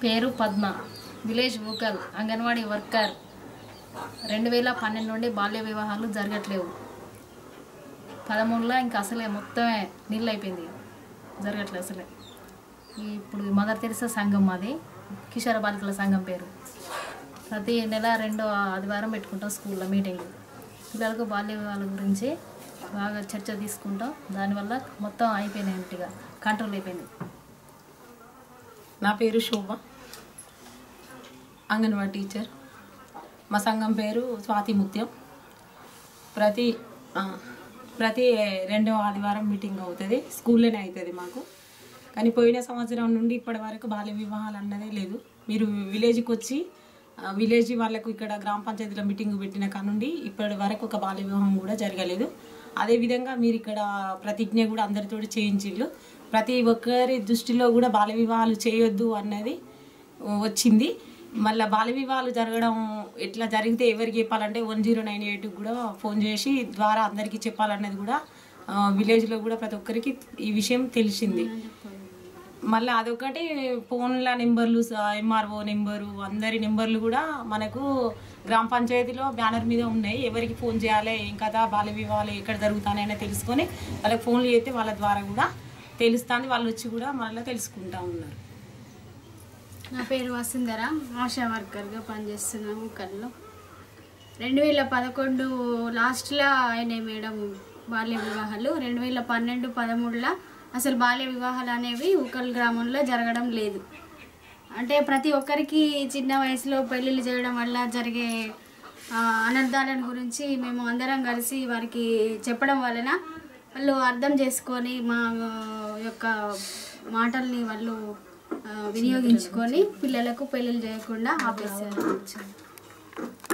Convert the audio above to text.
పేరు Padma village vocal anganwadi worker రెండు వేల పన్నెండు నుండి బాల్య వివాహాలు జరగట్లేవు పదమూడులో ఇంకా అసలే మొత్తమే నీళ్ళు అయిపోయింది జరగట్లేదు అసలే ఈ ఇప్పుడు మదర్ తెరిసా సంఘం మాది కిషోర బాలికల సంఘం పేరు ప్రతి నెల రెండో ఆదివారం పెట్టుకుంటాం స్కూల్లో మీటింగ్ పిల్లలకు బాల్య వివాహాల గురించి బాగా చర్చ తీసుకుంటాం దానివల్ల మొత్తం అయిపోయినాయి కంట్రోల్ అయిపోయింది నా పేరు శోభ అంగన్వాడీ టీచర్ మా సంఘం పేరు స్వాతి ముత్యం ప్రతి ఆ, ప్రతి రెండవ ఆదివారం మీటింగ్ అవుతుంది స్కూల్లోనే అవుతుంది మాకు కానీ పోయిన సంవత్సరం నుండి ఇప్పటి వరకు బాల్య వివాహాలు అన్నదే లేదు మీరు విలేజ్కి వచ్చి ఆ, విలేజ్ వాళ్ళకు ఇక్కడ గ్రామ పంచాయతీలో మీటింగ్ పెట్టిన కాడ నుండి ఇప్పటి వరకు ఒక బాల్య వివాహం కూడా జరగలేదు అదేవిధంగా మీరు ఇక్కడ ప్రతిజ్ఞ కూడా అందరితో చేయించిళ్ళు ప్రతి ఒక్కరి దృష్టిలో కూడా బాల్య వివాహాలు చేయొద్దు అన్నది వచ్చింది మళ్ళీ బాల్య వివాహాలు జరగడం ఎట్లా జరిగితే ఎవరికి చెప్పాలంటే వన్ జీరో నైన్ ఎయిట్ కూడా ఫోన్ చేసి ద్వారా అందరికీ చెప్పాలన్నది కూడా ఆ, విలేజ్లో కూడా ప్రతి ఒక్కరికి ఈ విషయం తెలిసింది మళ్ళీ అదొకటి ఫోన్ల నెంబర్లు ఎంఆర్ఓ నెంబరు అందరి నెంబర్లు కూడా మనకు గ్రామ పంచాయతీలో బ్యానర్ మీద ఉన్నాయి ఎవరికి ఫోన్ చేయాలి ఏం కదా బాల్య వివాహాలు ఎక్కడ జరుగుతానైనా తెలుసుకొని వాళ్ళకి ఫోన్లు చేస్తే వాళ్ళ ద్వారా కూడా తెలుస్తుంది వాళ్ళు వచ్చి కూడా మళ్ళీ తెలుసుకుంటా ఉన్నారు నా పేరు వసుంధర ఆశా వర్కర్గా పనిచేస్తున్నాము కల్లో రెండు వేల పదకొండు లాస్ట్లో అయినాయి మేడం బాల్య వివాహాలు రెండు వేల పన్నెండు పదమూడులో అసలు బాల్య వివాహాలు అనేవి ఉకల్ గ్రామంలో జరగడం లేదు అంటే ప్రతి ఒక్కరికి చిన్న వయసులో పెళ్ళిళ్ళు చేయడం వల్ల జరిగే ఆ, అనర్థాలను గురించి మేము అందరం కలిసి వారికి చెప్పడం వలన వాళ్ళు అర్థం చేసుకొని మా ఆ, యొక్క మాటల్ని వాళ్ళు ఆ, వినియోగించుకొని పిల్లలకు పెళ్ళిళ్ళు చేయకుండా ఆపేశారు